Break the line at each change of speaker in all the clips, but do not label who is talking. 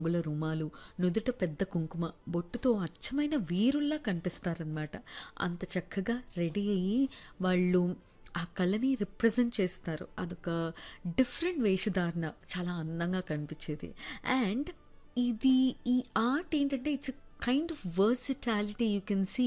రంగుల రుమాలు నుదుట పెద్ద కుంకుమ బొట్టుతో అచ్చమైన వీరుల్లా కనిపిస్తారనమాట అంత చక్కగా రెడీ అయ్యి వాళ్ళు ఆ కళని రిప్రజెంట్ చేస్తారు అదొక డిఫరెంట్ వేషధారణ చాలా అందంగా కనిపించేది అండ్ ఇది ఈ ఆర్ట్ ఏంటంటే it's kind of versatility you can see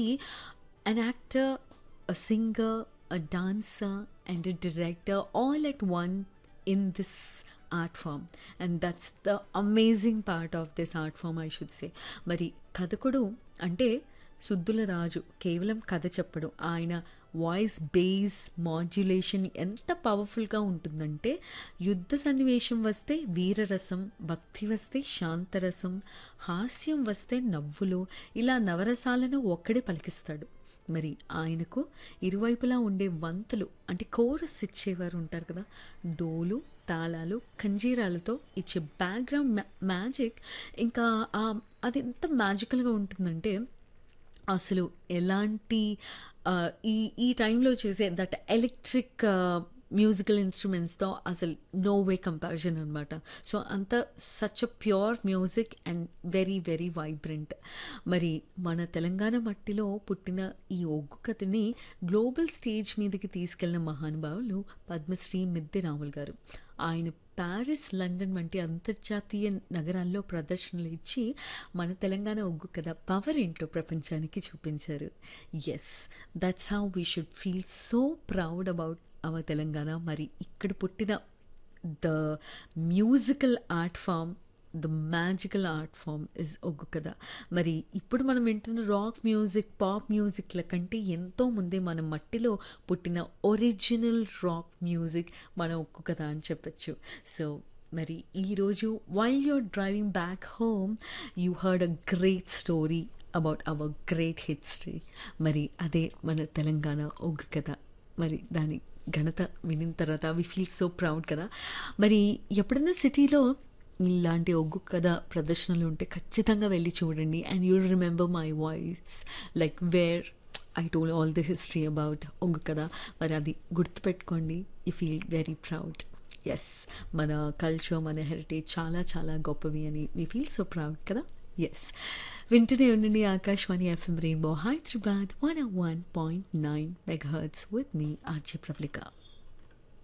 an actor, a singer, a dancer, and a director all at one in this art form. And that's the amazing part of this art form, I should say. మరి కథకుడు అంటే శుద్ధుల రాజు కేవలం కథ చెప్పడు ఆయన voice base modulation ఎంత పవర్ఫుల్గా ఉంటుందంటే యుద్ధ సన్నివేశం వస్తే వీరరసం భక్తి వస్తే శాంతరసం హాస్యం వస్తే నవ్వులు ఇలా నవరసాలను ఒక్కడే పలికిస్తాడు మరి ఆయనకు ఇరువైపులా ఉండే వంతులు అంటే కోరస్ ఇచ్చేవారు ఉంటారు కదా డోలు తాళాలు కంజీరాలతో ఇచ్చే బ్యాక్గ్రౌండ్ మ్యా మ్యాజిక్ ఇంకా ఆ అది ఎంత మ్యాజికల్గా ఉంటుందంటే అసలు ఎలాంటి ఆ, ఈ ఈ టైంలో చేసే దట్ ఎలక్ట్రిక్ మ్యూజికల్ ఇన్స్ట్రుమెంట్స్తో అసలు నో వే కంపారిజన్ అనమాట సో అంత such a pure music and very very vibrant మరి మన తెలంగాణ మట్టిలో పుట్టిన ఈ ఒగ్గు కథని గ్లోబల్ స్టేజ్ మీదకి తీసుకెళ్లిన మహానుభావులు పద్మశ్రీ మిద్దె రాములు గారు ఆయన ప్యారిస్ లండన్ వంటి అంతర్జాతీయ నగరాల్లో ప్రదర్శనలు ఇచ్చి మన తెలంగాణ ఒగ్గు కథ పవర్ ఏంటో ప్రపంచానికి చూపించారు yes that's how we should feel so proud about our Telangana మరి ఇక్కడ పుట్టిన the musical art form the magical art form is Oggu Katha మరి ఇప్పుడు మనం వింటున్న రాక్ మ్యూజిక్ పాప్ మ్యూజిక్ల కంటే ఎంతో ముందే మన మట్టిలో పుట్టిన ఒరిజినల్ రాక్ మ్యూజిక్ మన ఒగ్గు కథ అని చెప్పచ్చు సో మరి ఈరోజు while you're driving back home you heard a great story about our great history మరి అదే మన తెలంగాణ ఒగ్గు కథ మరి దాని ఘనత వినిన తర్వాత వి ఫీల్ సో ప్రౌడ్ కదా మరి ఎప్పుడైనా సిటీలో ఇలాంటి ఒగ్గు కథ ప్రదర్శనలు ఉంటే ఖచ్చితంగా వెళ్ళి చూడండి and you remember my voice like where I told all the history about Oggu Katha మరి అది గుర్తుపెట్టుకోండి you feel very proud yes మన కల్చర్ మన హెరిటేజ్ చాలా చాలా గొప్పవి అని వీ ఫీల్ సో ప్రౌడ్ కదా ఎస్ వింటూనే ఉండండి Akashvani FM rainbow Hyderabad one one point nine megahertz with me RJ ప్రబ్లికా